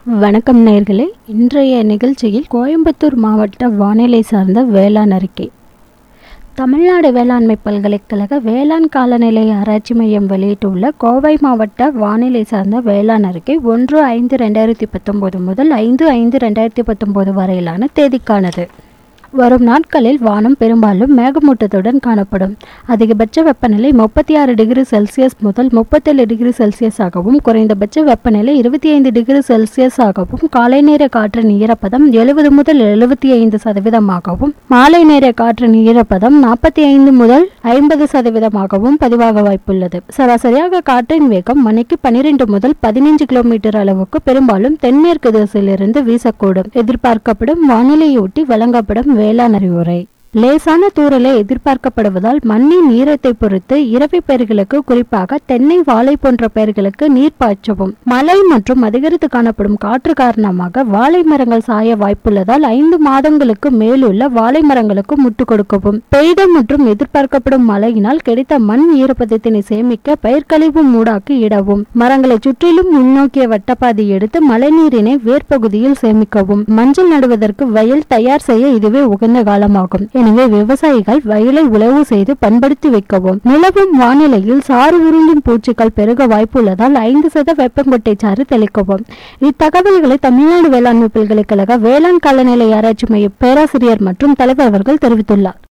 வணக்கம் நேர்களே இன்றைய நிகழ்ச்சியில் கோயம்புத்தூர் மாவட்ட வானிலை சார்ந்த வேளாண் அறிக்கை தமிழ்நாடு வேளாண்மை பல்கலைக்கழக வேளாண் காலநிலை ஆராய்ச்சி மையம் வெளியிட்டுள்ள கோவை மாவட்ட வானிலை சார்ந்த வேளாண் அறிக்கை ஒன்று ஐந்து ரெண்டாயிரத்தி பத்தொம்போது முதல் ஐந்து ஐந்து ரெண்டாயிரத்தி பத்தொம்போது வரையிலான தேதிக்கானது வரும் நாட்களில் வானம் பெரும்பாலும் மேகமூட்டத்துடன் காணப்படும் அதிகபட்ச வெப்பநிலை முப்பத்தி ஆறு டிகிரி செல்சியஸ் முதல் முப்பத்தேழு டிகிரி செல்சியஸாகவும் குறைந்தபட்ச வெப்பநிலை இருபத்தி ஐந்து டிகிரி செல்சியஸாகவும் காலை நேர காற்றின் ஈரப்பதம் எழுபது முதல் எழுபத்தி ஐந்து சதவீதமாகவும் மாலை நேர காற்றின் ஈரப்பதம் நாற்பத்தி ஐந்து முதல் ஐம்பது சதவீதமாகவும் பதிவாக வாய்ப்புள்ளது சராசரியாக காற்றின் வேகம் மணிக்கு பனிரெண்டு முதல் பதினைஞ்சு கிலோமீட்டர் அளவுக்கு பெரும்பாலும் தென்மேற்கு திசையிலிருந்து வீசக்கூடும் எதிர்பார்க்கப்படும் வானிலையொட்டி வழங்கப்படும் வேளாண் அறிவுரை லேசான தூறலே எதிர்பார்க்கப்படுவதால் மண்ணின் ஈரத்தை பொறுத்து இரவை பயிர்களுக்கு குறிப்பாக தென்னை வாழை போன்ற பயிர்களுக்கு நீர் பாய்ச்சவும் மழை மற்றும் அதிகரித்து காணப்படும் காற்று காரணமாக வாழை மரங்கள் சாய வாய்ப்புள்ளதால் ஐந்து மாதங்களுக்கு மேலுள்ள வாழை மரங்களுக்கு முட்டு கொடுக்கவும் பெய்த மற்றும் எதிர்பார்க்கப்படும் மழையினால் கிடைத்த மண் ஈரப்பதத்தினை சேமிக்க பயிர்க்கழிவு மூடாக்கி இடவும் மரங்களை சுற்றிலும் முன்னோக்கிய வட்டப்பாதை எடுத்து மழைநீரினை வேர்ப்பகுதியில் சேமிக்கவும் மஞ்சள் நடுவதற்கு வயல் தயார் செய்ய இதுவே உகந்த காலமாகும் எனவே விவசாயிகள் வயலை உழவு செய்து பண்படுத்தி வைக்கவும் நிலவும் வானிலையில் சாறு உருண்டும் பூச்சிகள் பெருக வாய்ப்புள்ளதால் ஐந்து சத வெப்பங்கொட்டை சாறு தெளிக்கவும் இத்தகவல்களை தமிழ்நாடு வேளாண்மை பல்கலைக்கழக வேளாண் காலநிலை ஆராய்ச்சி மைய பேராசிரியர் மற்றும் தலைவர் அவர்கள் தெரிவித்துள்ளார்